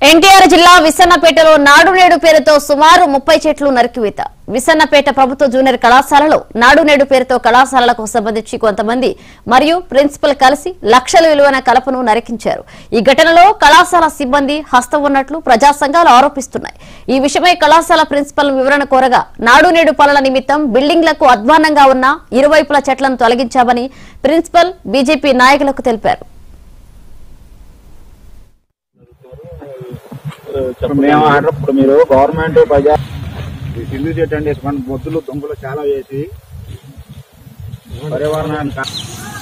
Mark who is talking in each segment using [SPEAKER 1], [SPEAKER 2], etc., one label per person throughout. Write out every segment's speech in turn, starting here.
[SPEAKER 1] ఎన్టీఆర్ జిల్లా విసన్నపేటలో నాడు నేడు పేరుతో సుమారు ముప్పై చెట్లు నరికివేత విసన్నపేట ప్రభుత్వ జూనియర్ కళాశాలలో నాడు నేడు పేరుతో కళాశాలలకు సంబంధించి కొంతమంది మరియు ప్రిన్సిపల్ కలిసి లక్షల విలువైన కలపను నరికించారు ఈ ఘటనలో కళాశాల సిబ్బంది హస్తం ఉన్నట్లు ప్రజా సంఘాలు ఆరోపిస్తున్నాయి ఈ విషయమై కళాశాల ప్రిన్సిపల్ వివరణ కోరగా నాడు నేడు పనుల నిమిత్తం బిల్డింగ్లకు అధ్వానంగా ఉన్న ఇరువైపుల చెట్లను తొలగించామని ప్రిన్సిపల్ బీజేపీ నాయకులకు తెలిపారు
[SPEAKER 2] ఇప్పుడు మేము ఆర్డర్ ఇప్పుడు మీరు గవర్నమెంట్ ప్రజా ఈ సిల్లు చెట్టు అండి మన బొద్దులు దుంపలు చాలా వేసి పర్యావరణాన్ని కా-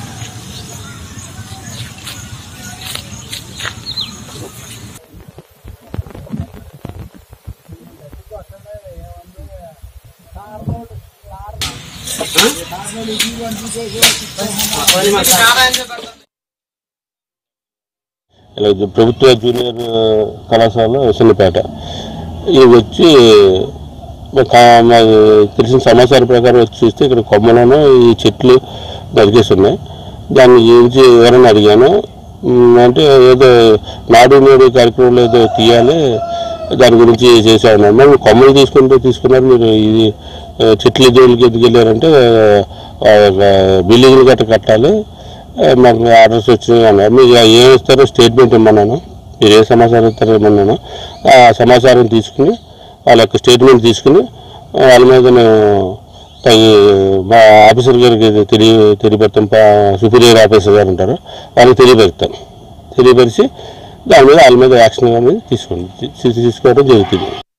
[SPEAKER 3] ఇలా ఇది ప్రభుత్వ జూనియర్ కళాశాల విసన్నపేట ఇది వచ్చి మా కా- మాకు తెలిసిన సమాచారం ప్రకారం వచ్చి చూస్తే ఇక్కడ కొమ్మలను ఈ చెట్లు నరికేసి ఉన్నాయి దాని గురించి ఎవరైనా అడిగాను ఉమ్, అంటే ఏదో నాడు నేడు కార్యక్రమంలో ఏదో తీయాలి దాని గురించి చేసా ఉన్నాను మరి కొమ్మలు తీసుకుంటే తీసుకున్నారు మీరు ఇది ఆ, చెట్ల జోలికి ఎందుకు వెళ్ళారంటే ఆ, ఒక బిల్డింగ్లు గట్ట కట్టాలి ఆ, మాకు ఆర్డర్స్ వచ్చినాయి అన్నారు మీరు ఏం ఇస్తారో స్టేట్మెంట్ ఇమ్మన్నాను మీరు ఏ సమాచారం ఇస్తారో ఇమ్మన్నాను ఆ సమాచారం తీసుకుని వాళ్ళ యొక్క స్టేట్మెంట్ తీసుకుని ఆ, వాళ్ళ మీద నేను తగి మా ఆఫీసర్ గారికి తెలియ తెలియపెడతాం సుపీరియర్ ఆఫీసర్ గారు ఉంటారు వాళ్ళకి తెలియపెడతాను తెలియపరిచి దాని మీద వాళ్ళ మీద యాక్షన్ అనేది తీసుకోండి తీ- తీసుకోవడం జరుగుతుంది